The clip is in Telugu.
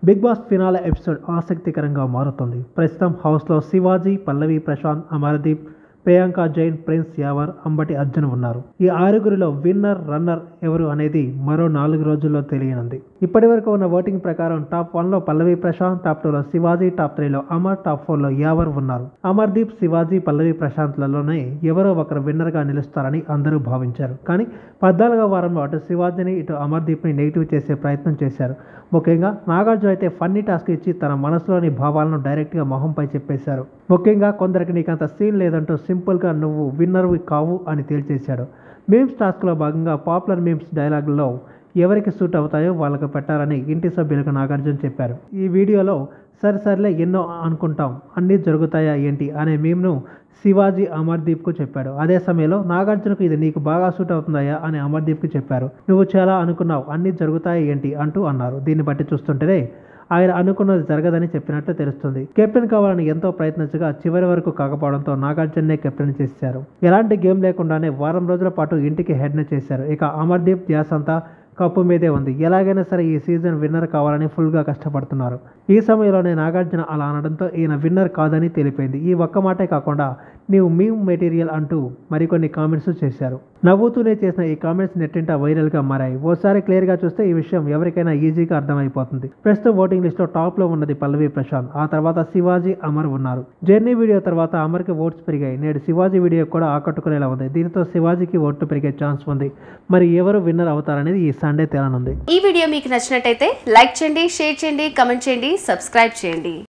బిగ్ బాస్ ఫినాల ఎపిసోడ్ ఆసక్తికరంగా మారుతుంది ప్రస్తుతం హౌస్లో శివాజీ పల్లవి ప్రశాంత్ అమర్దీప్ ప్రియాంక జైన్ ప్రిన్స్ యావర్ అంబటి అర్జున్ ఉన్నారు ఈ ఆరుగురిలో విన్నర్ రన్నర్ ఎవరు అనేది మరో నాలుగు రోజుల్లో తెలియనుంది ఇప్పటి వరకు ఉన్న ఓటింగ్ ప్రకారం టాప్ వన్లో పల్లవి ప్రశాంత్ టాప్ టూలో శివాజీ టాప్ త్రీలో అమర్ టాప్ ఫోర్లో యావర్ ఉన్నారు అమర్దీప్ శివాజీ పల్లవి ప్రశాంత్లలోనే ఎవరో ఒకరు విన్నర్గా నిలుస్తారని అందరూ భావించారు కానీ పద్నాలుగో వారంలో అటు శివాజీని ఇటు అమర్దీప్ని నెగిటివ్ చేసే ప్రయత్నం చేశారు ముఖ్యంగా నాగార్జున అయితే ఫన్నీ టాస్క్ ఇచ్చి తన మనసులోని భావాలను డైరెక్ట్గా మొహంపై చెప్పేశారు ముఖ్యంగా కొందరికి నీకంత సీన్ లేదంటూ సింపుల్గా నువ్వు విన్నర్వి కావు అని తేల్చేశాడు మీమ్స్ టాస్క్లో భాగంగా పాపులర్ మీమ్స్ డైలాగుల్లో ఎవరికి సూట్ అవుతాయో వాళ్ళకు పెట్టాలని ఇంటి సభ్యులకు నాగార్జున చెప్పారు ఈ వీడియోలో సరే సర్లే ఎన్నో అనుకుంటాం అన్నీ జరుగుతాయా ఏంటి అనే మీమ్ను శివాజీ అమర్దీప్కు చెప్పాడు అదే సమయంలో నాగార్జునకు ఇది నీకు బాగా సూట్ అవుతుందయా అని అమర్దీప్కి చెప్పారు నువ్వు చాలా అనుకున్నావు అన్నీ జరుగుతాయా ఏంటి అంటూ అన్నారు దీన్ని బట్టి చూస్తుంటేనే ఆయన అనుకున్నది జరగదని చెప్పినట్లు తెలుస్తుంది కెప్టెన్ కావాలని ఎంతో ప్రయత్నించగా చివరి వరకు కాకపోవడంతో నాగార్జునే కెప్టెన్ చేశారు ఎలాంటి గేమ్ లేకుండానే వారం రోజుల పాటు ఇంటికి హెడ్ని చేశారు ఇక అమర్దీప్ ధ్యాస్ అంతా కప్పు మీదే ఉంది ఎలాగైనా సరే ఈ సీజన్ విన్నర్ కావాలని ఫుల్గా కష్టపడుతున్నారు ఈ సమయంలోనే నాగార్జున అలా అనడంతో ఈయన విన్నర్ కాదని తెలిపింది ఈ ఒక్క మాటే కాకుండా నీవు మీమ్ మెటీరియల్ అంటూ మరికొన్ని కామెంట్స్ చేశారు నవ్వుతూనే చేసిన ఈ కామెంట్స్ నెట్టింట వైరల్గా మారాయి ఓసారి క్లియర్గా చూస్తే ఈ విషయం ఎవరికైనా ఈజీగా అర్థమైపోతుంది ప్రస్తుతం ఓటింగ్ లిస్ట్లో టాప్లో ఉన్నది పల్లవి ప్రశాంత్ ఆ తర్వాత శివాజీ అమర్ ఉన్నారు జర్నీ వీడియో తర్వాత అమర్కి ఓట్స్ పెరిగాయి నేడు శివాజీ వీడియో కూడా ఆకట్టుకునేలా ఉంది దీనితో శివాజీకి ఓట్లు పెరిగే ఛాన్స్ ఉంది మరి ఎవరు విన్నర్ అవుతారనేది ఈ సండే తేలనుంది ఈ వీడియో మీకు నచ్చినట్టయితే లైక్ చేయండి షేర్ చేయండి కమెంట్ చేయండి సబ్స్క్రైబ్ చేయండి